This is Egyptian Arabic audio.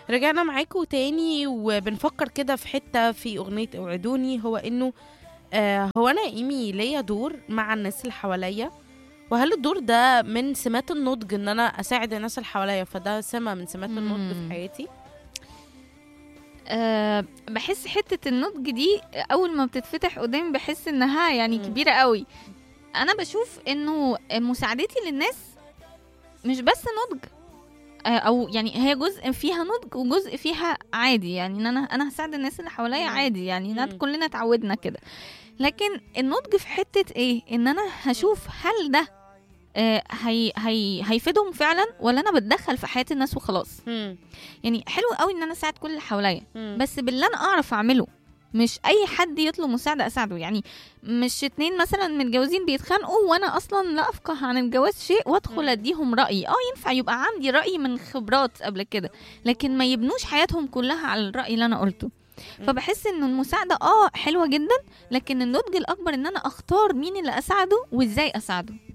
رجعنا معاكم تاني وبنفكر كده في حتة في أغنية اوعدوني هو إنه آه هو أنا إيمي ليا دور مع الناس اللي حواليا وهل الدور ده من سمات النضج إن أنا أساعد الناس اللي حواليا فده سمة من سمات النضج في مم. حياتي أه بحس حتة النضج دي أول ما بتتفتح قدامي بحس إنها يعني مم. كبيرة قوي أنا بشوف إنه مساعدتي للناس مش بس نضج آه، أو يعني هي جزء فيها نضج وجزء فيها عادي يعني إن أنا أنا هساعد الناس اللي حواليا مم. عادي يعني إن مم. كلنا اتعودنا كده لكن النضج في حتة إيه إن أنا هشوف هل ده آه، هي هي هيفيدهم فعلا ولا انا بتدخل في حياه الناس وخلاص مم. يعني حلو قوي ان انا اساعد كل اللي حواليا مم. بس باللي انا اعرف اعمله مش اي حد يطلب مساعده اساعده يعني مش اتنين مثلا متجوزين بيتخانقوا وانا اصلا لا افقه عن الجواز شيء وادخل مم. اديهم رايي اه ينفع يبقى عندي راي من خبرات قبل كده لكن ما يبنوش حياتهم كلها على الراي اللي انا قلته مم. فبحس ان المساعده اه حلوه جدا لكن النضج الاكبر ان انا اختار مين اللي اساعده وازاي اساعده